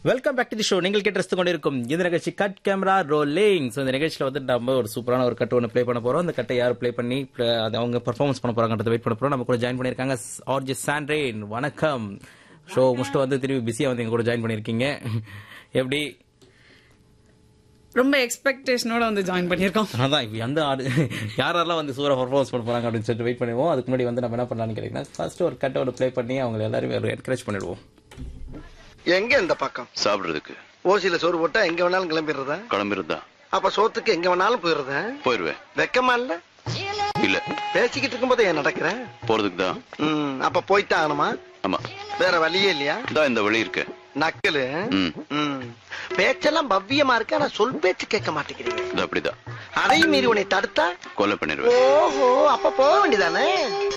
Welcome back to the show நீங்கள் கேட்டு கொண்டிருக்கும் இந்த நிகழ்ச்சி கட் கேமரா ரோலிங் ஸோ இந்த நிகழ்ச்சியில் வந்து நம்ம ஒரு சூப்பரான ஒரு கட் ஒன்று ப்ளே பண்ண போறோம் அந்த கட்டை யார் ப்ளே பண்ணி pl- அது அவங்க பெர்ஃபார்மன்ஸ் பண்ண போறாங்கன்றத வெயிட் பண்ண போறோம் நம்ம கூட ஜாயின் பண்ணியிருக்காங்க ஆர்ஜி சாண்ட்ரேன் வணக்கம் ஷோ முடிச்சுட்டு வந்து திரும்பி பிஸியாக வந்து எங்க கூட ஜாயின் பண்ணியிருக்கீங்க எப்படி ரொம்ப எக்ஸ்பெக்டேஷனோட வந்து ஜாயின் பண்ணியிருக்கோம் அதான் இப்போ எந்த ஆடு யாரெல்லாம் வந்து சூப்பராக பர்ஃபார்மன்ஸ் பண்ண போறாங்க அப்படின்னு சொல்லிட்டு வெயிட் பண்ணுவோம் அதுக்கு முன்னாடி வந்து நம்ம என்ன பண்ணலாம்னு கேட்டீங்கன்னா ஃபர்ஸ்ட் ஒரு கட்டை ஒரு ப்ளே பண்ணி அவங்க எல்லாருமே ஒரு என்கரேஜ் பண்ணிடுவோம் எங்க இந்த பக்கம் சாப்பிடுறதுக்கு ஓசியில சோறு போட்டா எங்க வேணாலும் கிளம்பிடுறதா கிளம்பிருந்தா அப்ப சோத்துக்கு எங்க வேணாலும் போயிடுறதா போயிருவேன் வெக்கமா இல்ல இல்ல பேசிக்கிட்டு இருக்கும்போது ஏன் நடக்கிறேன் போறதுக்கு தான் ம், அப்ப போய்த்தான் ஆகணுமா ஆமா வேற வழியே இல்லையா தான் இந்த வழி இருக்கு நக்கலு ம் ம். பேச்செல்லாம் பவ்யமா இருக்கு ஆனா சொல் பேச்சு கேட்க மாட்டேங்கிறீங்க இது அப்படிதான் அதையும் மீறி உன்னை தடுத்தா கொலை பண்ணிடுவேன் ஓஹோ அப்ப போக வேண்டியதானே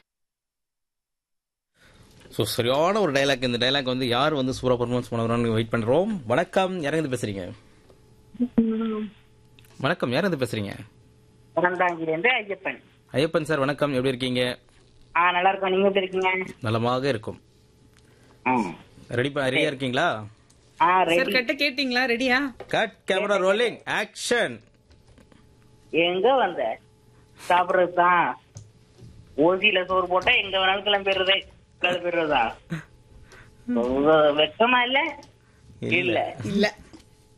ஸோ சரியான ஒரு டைலாக் இந்த டைலாக் வந்து யார் வந்து சூப்பராக பர்ஃபார்மன்ஸ் பண்ணுறான்னு வெயிட் பண்ணுறோம் வணக்கம் யார் இருந்து பேசுறீங்க வணக்கம் யார் இருந்து பேசுறீங்க பிறந்தாங்கிலிருந்து ஐயப்பன் ஐயப்பன் சார் வணக்கம் எப்படி இருக்கீங்க ஆ நல்லா இருக்கோம் நீங்க எப்படி இருக்கீங்க நலமாக இருக்கும் ம். ரெடி ரெடியா இருக்கீங்களா ஆ சார் ரெடி கட்ட கேட்டிங்களா ரெடியா கட் கேமரா ரோலிங் ஆக்ஷன் எங்க வந்த சாப்பிடுறது தான் ஓசியில சோறு போட்டா எங்க வேணாலும் கிளம்பிடுறது கிளம்பிடுறதா ரொம்ப வெக்கமா இல்ல இல்ல இல்ல